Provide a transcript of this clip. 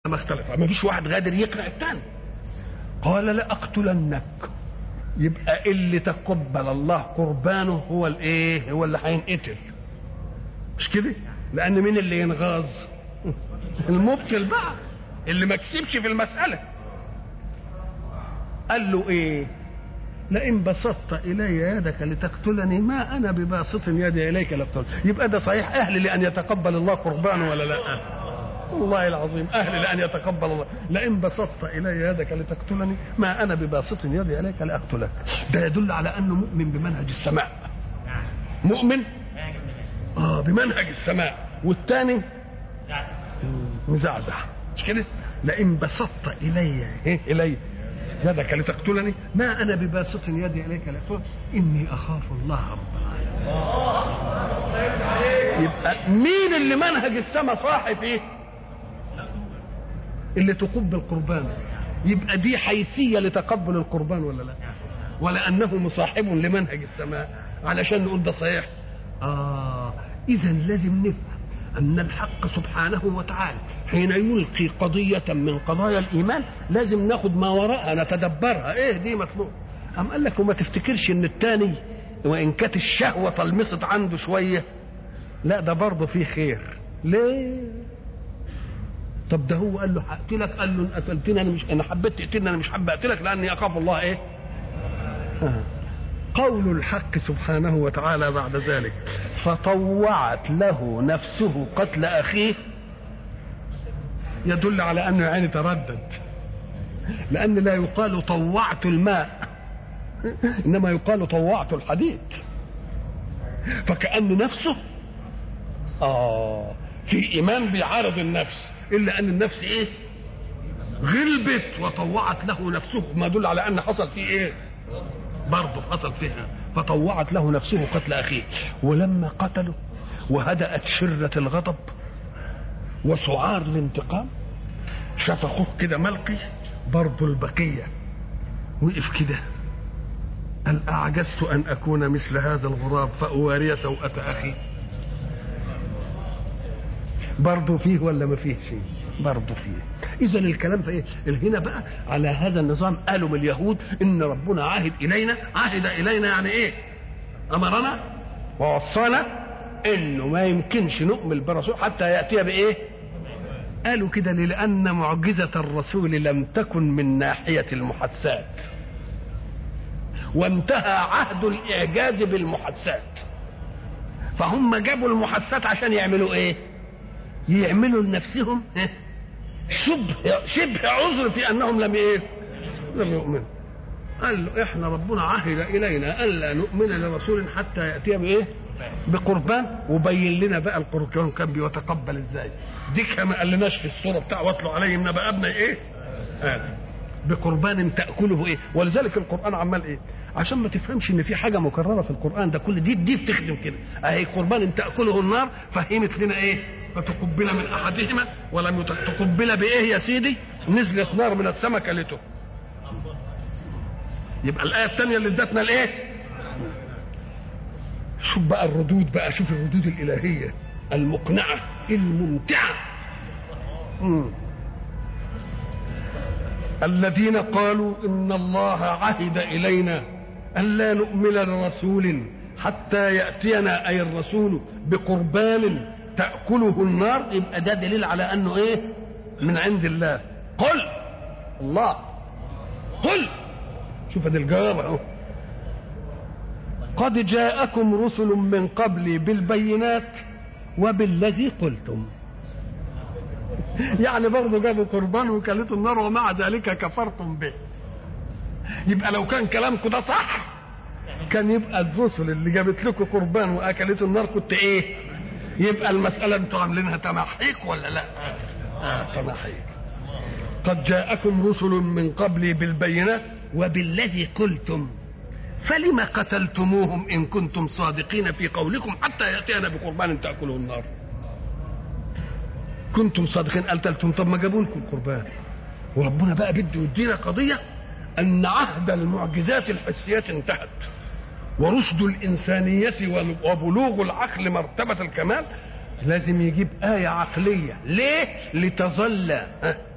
ما اختلف ما فيش واحد غادر يقنع الثاني قال لا اقتلنك يبقى اللي تقبل الله قربانه هو الايه هو اللي هينقتل مش كده لان مين اللي ينغاظ المبطل بقى اللي ما كسبش في المساله قال له ايه لئن بسطت الي يدك لتقتلني ما انا بباسط يدي اليك لاقتلك يبقى ده صحيح اهل لان يتقبل الله قربانه ولا لا والله العظيم اهل لان يتقبل الله لئن بسطت الي يدك لتقتلني ما انا بباسط يدي اليك لاقتلك ده يدل على انه مؤمن بمنهج السماء مؤمن اه بمنهج السماء والثاني مزعزع مش كده لئن بسطت الي إيه؟ الي يدك لتقتلني ما انا بباسط يدي اليك لاقتلك اني اخاف الله رب العالمين يبقى مين اللي منهج السماء صاحي فيه اللي تقبل قربانه يبقى دي حيثيه لتقبل القربان ولا لا ولا انه مصاحب لمنهج السماء علشان نقول ده صحيح اه اذا لازم نفهم أن الحق سبحانه وتعالى حين يلقي قضية من قضايا الإيمان لازم ناخد ما وراءها نتدبرها إيه دي مطلوب أم قال لك وما تفتكرش إن التاني وإن كانت الشهوة طلمست عنده شوية لا ده برضه فيه خير ليه طب ده هو قال له هقتلك قال له ان قتلتني انا مش انا حبيت تقتلني انا مش حابب اقتلك لاني اخاف الله ايه آه. قول الحق سبحانه وتعالى بعد ذلك فطوعت له نفسه قتل اخيه يدل على انه يعني تردد لان لا يقال طوعت الماء انما يقال طوعت الحديد فكأن نفسه اه في ايمان بيعارض النفس الا ان النفس ايه غلبت وطوعت له نفسه ما يدل على ان حصل فيه ايه برضه حصل فيها فطوعت له نفسه قتل اخيه ولما قتله وهدأت شرة الغضب وسعار الانتقام شاف اخوه كده ملقي برضه البقية وقف كده قال أعجزت أن أكون مثل هذا الغراب فأواري سوءة أخي برضه فيه ولا ما فيه شيء برضه فيه اذا الكلام في ايه هنا بقى على هذا النظام قالوا من اليهود ان ربنا عهد الينا عهد الينا يعني ايه امرنا ووصانا انه ما يمكنش نؤمن برسول حتى ياتي بايه قالوا كده لان معجزه الرسول لم تكن من ناحيه المحادثات وانتهى عهد الاعجاز بالمحادثات فهم جابوا المحادثات عشان يعملوا ايه يعملوا لنفسهم شبه شبه عذر في انهم لم ايه؟ لم يؤمنوا. قال له احنا ربنا عهد الينا الا نؤمن لرسول حتى ياتي بايه؟ بقربان وبين لنا بقى القربان كان بيتقبل ازاي. دي ما قالناش في السوره بتاع واتلوا عليهم نبأ ابني ايه؟ آه. بقربان تاكله ايه؟ ولذلك القران عمال ايه؟ عشان ما تفهمش ان في حاجه مكرره في القران ده كل دي دي بتخدم كده اهي قربان تاكله النار فهمت لنا ايه؟ فتقبل من احدهما ولم تقبل بايه يا سيدي نزلت نار من السماء كلته يبقى الايه الثانيه اللي ادتنا الايه شوف بقى الردود بقى شوف الردود الالهيه المقنعه الممتعه مم. الذين قالوا ان الله عهد الينا ان لا نؤمن لرسول حتى ياتينا اي الرسول بقربان تأكله النار يبقى ده دليل على أنه إيه من عند الله قل الله قل شوف هذا الجواب أهو قد جاءكم رسل من قبلي بالبينات وبالذي قلتم يعني برضه جابوا قربان وكلته النار ومع ذلك كفرتم به يبقى لو كان كلامكم ده صح كان يبقى الرسل اللي جابت لكم قربان واكلته النار كنت ايه يبقى المسألة انتوا عاملينها تمحيق ولا لا؟ آه تمحيق. قد جاءكم رسل من قبلي بالبينات وبالذي قلتم فلم قتلتموهم إن كنتم صادقين في قولكم حتى يأتينا بقربان تأكله النار. كنتم صادقين قتلتم طب ما جابوا لكم قربان. وربنا بقى بده يدينا قضية أن عهد المعجزات الحسيات انتهت. ورشد الإنسانية وبلوغ العقل مرتبة الكمال لازم يجيب آية عقلية ليه؟ لتظل